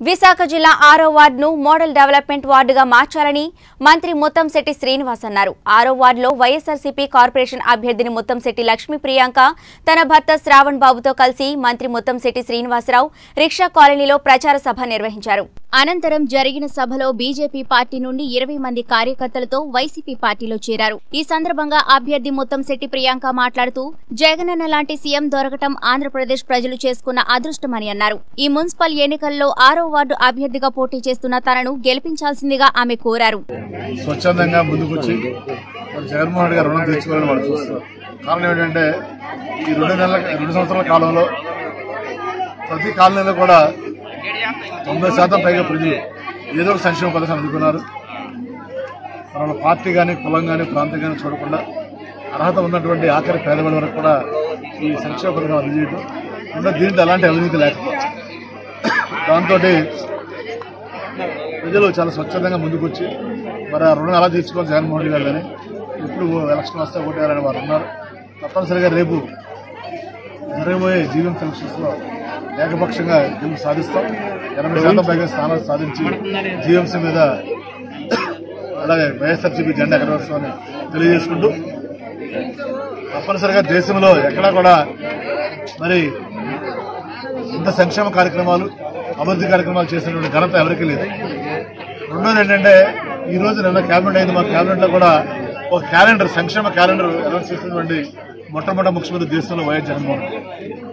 విశాఖ జిల్లా ఆరో వార్డును model development వార్డుగా మార్చాలని మంత్రి ముత్తంశెట్టి శ్రీనివాస్ అన్నారు ఆరో వార్డులో వైఎస్ఆర్సీపీ కార్పొరేషన్ అభ్యర్థిని ముత్తంశెట్టి లక్ష్మీ ప్రియాంక తన భర్త శ్రావణ్ బాబుతో కలిసి మంత్రి ముత్తంశెట్టి శ్రీనివాసరావు రిక్షా కాలనీలో ప్రచార సభ నిర్వహించారు అనంతరం జరిగిన సభలో బీజేపీ పార్టీ నుండి ఇరవై మంది కార్యకర్తలతో వైసీపీ పార్టీలో చేరారు ఈ సందర్భంగా అభ్యర్థి ముత్తంశెట్టి ప్రియాంక మాట్లాడుతూ జగనన్న లాంటి సీఎం దొరకటం ఆంధ్రప్రదేశ్ ప్రజలు చేసుకున్న అదృష్టమని అన్నారు ఈ మున్సిపల్ ఎన్నికల్లో ఆరో వార్డు అభ్యర్థిగా పోటీ చేస్తున్న తనను గెలిపించాల్సిందిగా ఆమె కోరారు స్వచ్ఛందంగా ముందుకొచ్చి మరి జగన్మోహన్ రెడ్డి గారు రుణం తెచ్చుకోవాలని వాళ్ళు చూస్తారు కారణం ఏంటంటే ఈ రెండు నెలల రెండు సంవత్సరాల కాలంలో ప్రతి కాలనీలో కూడా తొంభై శాతం పైగా ప్రజలు ఏదో ఒక సంక్షేమ పథకాలు అందుకున్నారు మరి వాళ్ళ పార్టీ కానీ కులం కానీ ప్రాంతం కానీ చూడకుండా అర్హత ఉన్నటువంటి ఆఖరి పేదవాళ్ళ వరకు కూడా ఈ సంక్షేమ పథకం అందజేయడం ఇంకా దీంట్లో ఎలాంటి అవినీతి లేకపోవచ్చు దాంతో ప్రజలు చాలా స్వచ్ఛందంగా ముందుకొచ్చి మరి ఆ రుణం ఎలా తీర్చుకోవాలి జగన్మోహన్ రెడ్డి గారు కానీ ఎప్పుడు ఎలక్షన్ వస్తే ఓటేయాలని వారు ఉన్నారు తప్పనిసరిగా రేపు జరగబోయే జీవన్ సెలక్షన్స్ లో ఏకపక్షంగా గెలుపు సాధిస్తాం ఎనభై శాతం పైగా స్థానాలు సాధించి జీఎంసీ మీద అలాగే వైఎస్ఆర్సీపీ జెండా ఎగరవేస్తామని తెలియజేసుకుంటూ తప్పనిసరిగా దేశంలో ఎక్కడా కూడా మరి ఇంత సంక్షేమ కార్యక్రమాలు అభివృద్ధి కార్యక్రమాలు చేసినటువంటి ఘనత ఎవరికీ లేదు రెండోది ఏంటంటే ఈ రోజు నిన్న క్యాబినెట్ అయింది మా క్యాబినెట్ లో కూడా ఒక క్యాలెండర్ సంక్షేమ క్యాలెండర్ అనౌన్స్ చేసినటువంటి మొట్టమొదటి ముఖ్యమంత్రి దేశంలో వైఎస్ జగన్మోహన్ రెడ్డి.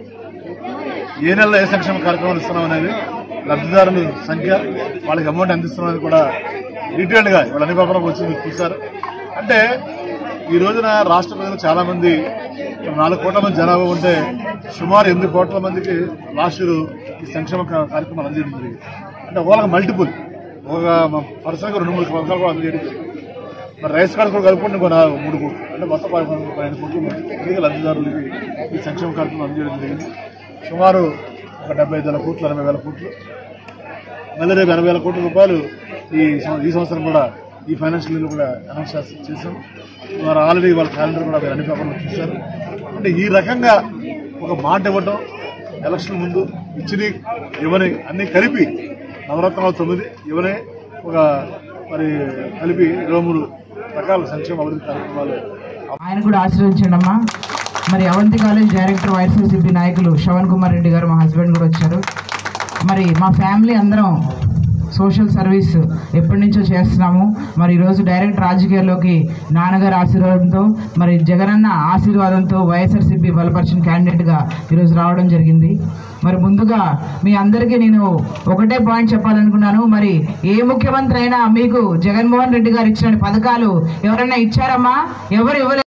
ఏ నెలలో ఏ సంక్షేమ కార్యక్రమాలు ఇస్తున్నాం అనేది లబ్ధిదారుల సంఖ్య వాళ్ళకి అమౌంట్ అందిస్తున్నాం అనేది కూడా డీటెయిల్డ్ గా వాళ్ళ అన్ని పేపర్లకు వచ్చి మీరు చూశారు అంటే ఈ రోజున రాష్ట్ర ప్రజలు చాలా మంది నాలుగు కోట్ల మంది జనాభా ఉంటే సుమారు ఎనిమిది కోట్ల మందికి లాస్ట్ ఇయర్ ఈ సంక్షేమ కా- కార్యక్రమాలు అందజేయడం జరిగింది అంటే ఒకళ్ళకి మల్టిపుల్ ఒక పర్సన్కి రెండు మూడు పథకాలు కూడా అందజేయడం జరిగింది మరి రైస్ కార్డు కూడా కలుపుకుంటే ఇంకో నాలుగు మూడు కోట్లు అంటే మొత్తం పదకొండు పన్నెండు కోట్లు మందికి లబ్ధిదారులకి ఈ సంక్షేమ కార్యక్రమం అందజేయడం జరిగింది సుమారు ఒక డెబ్బై ఐదు వేల కోట్లు ఎనభై వేల కోట్లు మళ్ళీ రేపు ఎనభై వేల కోట్ల రూపాయలు ఈ సం- ఈ సంవత్సరం కూడా ఈ ఫైనాన్షియల్ ఇయర్ కూడా అనౌన్స్ చేస్- చేశాం వారు ఆల్రెడీ వాళ్ళ క్యాలెండర్ కూడా మీరు అన్ని పేపర్లు చూశారు అంటే ఈ రకంగా ఒక మాట ఇవ్వటం ఎలక్షన్ ముందు ఇచ్చిని ఇవ్వని అన్ని కలిపి నవరత్నాలు తొమ్మిది ఇవ్వని ఒక మరి కలిపి ఇరవై మూడు రకాల సంక్షేమ అభివృద్ధి కార్యక్రమాలు ఆయన కూడా ఆశీర్వదించండి అమ్మా మరి అవంతి కాలేజ్ డైరెక్టర్ వైఎస్ఆర్సీపీ నాయకులు శ్రవణ్ కుమార్ రెడ్డి గారు మా హస్బెండ్ కూడా వచ్చారు మరి మా ఫ్యామిలీ అందరం సోషల్ సర్వీస్ ఎప్పటి నుంచో చేస్తున్నాము మరి ఈరోజు డైరెక్ట్ రాజకీయాల్లోకి నాన్నగారి ఆశీర్వాదంతో మరి జగనన్న ఆశీర్వాదంతో వైఎస్ఆర్సీపీ బలపరిచిన క్యాండిడేట్గా ఈరోజు రావడం జరిగింది మరి ముందుగా మీ అందరికీ నేను ఒకటే పాయింట్ చెప్పాలనుకున్నాను మరి ఏ ముఖ్యమంత్రి అయినా మీకు జగన్మోహన్ రెడ్డి గారు ఇచ్చిన పథకాలు ఎవరైనా ఇచ్చారమ్మా ఎవరు ఇవ్వలేదు